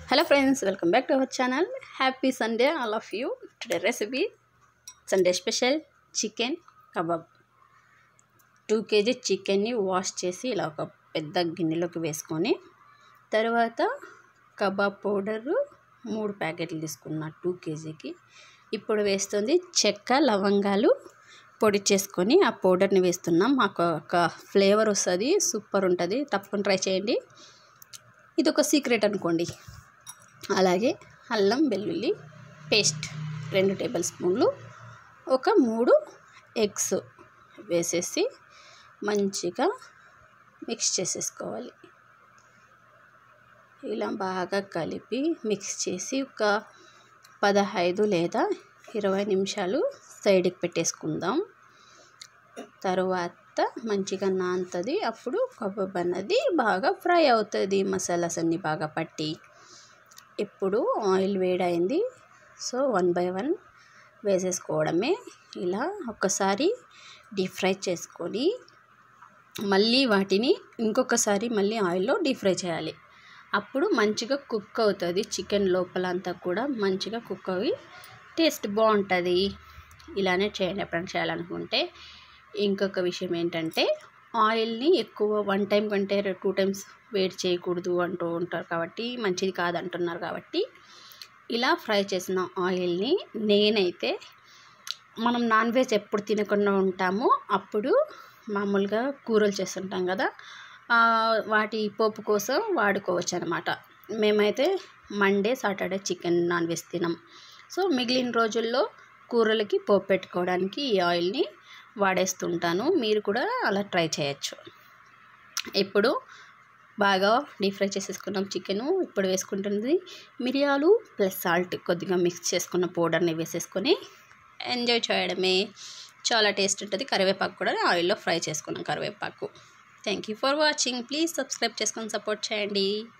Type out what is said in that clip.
hello friends welcome back to our channel happy Sunday all of you today recipe Sunday special chicken kebab two KG చికెన్ని wash చేసి ఇలా ఒక పెద్ద గిన్నెలోకి వేసుకొని తర్వాత కబాబ్ పౌడరు మూడు ప్యాకెట్లు తీసుకున్న టూ కేజీకి ఇప్పుడు వేస్తుంది చెక్క లవంగాలు పొడి చేసుకొని ఆ పౌడర్ని వేస్తున్నాం మాకు ఒక ఫ్లేవర్ వస్తుంది సూపర్ ఉంటుంది తప్పకుండా ట్రై చేయండి ఇది ఒక సీక్రెట్ అనుకోండి అలాగే అల్లం వెల్లుల్లి పేస్ట్ రెండు టేబుల్ స్పూన్లు ఒక మూడు ఎగ్స్ వేసేసి మంచిగా మిక్స్ చేసేసుకోవాలి ఇలా బాగా కలిపి మిక్స్ చేసి ఒక పదహైదు లేదా ఇరవై నిమిషాలు సైడ్కి పెట్టేసుకుందాం తరువాత మంచిగా నానుతుంది అప్పుడు కబాబ్ అన్నది బాగా ఫ్రై అవుతుంది మసాలాస్ అన్నీ బాగా పట్టి ఇప్పుడు ఆయిల్ వేడైంది సో వన్ బై వన్ వేసేసుకోవడమే ఇలా ఒక్కసారి డీప్ ఫ్రై చేసుకొని మళ్ళీ వాటిని ఇంకొకసారి మళ్ళీ ఆయిల్లో డీప్ ఫ్రై చేయాలి అప్పుడు మంచిగా కుక్ అవుతుంది చికెన్ లోపల అంతా కూడా మంచిగా కుక్ అవి టేస్ట్ బాగుంటుంది ఇలానే చేయండి ఎప్పుడైనా చేయాలనుకుంటే ఇంకొక విషయం ఏంటంటే ఆయిల్ని ఎక్కువ వన్ టైం కంటే టూ టైమ్స్ వేడి చేయకూడదు అంటూ ఉంటారు కాబట్టి మంచిది కాదంటున్నారు కాబట్టి ఇలా ఫ్రై చేసిన ఆయిల్ని నేనైతే మనం నాన్ వెజ్ ఎప్పుడు తినకుండా ఉంటామో అప్పుడు మామూలుగా కూరలు చేస్తుంటాం కదా వాటి పోపు కోసం వాడుకోవచ్చు అనమాట మేమైతే Monday Saturday chicken non veg తినం సో మిగిలిన రోజుల్లో కూరలకి పోపు పెట్టుకోవడానికి ఈ ఆయిల్ని వాడేస్తుంటాను మీరు కూడా అలా ట్రై చేయొచ్చు ఇప్పుడు బాగా డీప్ ఫ్రై చేసేసుకున్నాం చికెను ఇప్పుడు వేసుకుంటుంది మిరియాలు ప్లస్ సాల్ట్ కొద్దిగా మిక్స్ చేసుకున్న పౌడర్ని వేసేసుకొని ఎంజాయ్ చేయడమే చాలా టేస్ట్ ఉంటుంది కరివేపాకు కూడా ఆయిల్లో ఫ్రై చేసుకున్నాం కరివేపాకు thank you for watching please subscribe చేసుకొని సపోర్ట్ చేయండి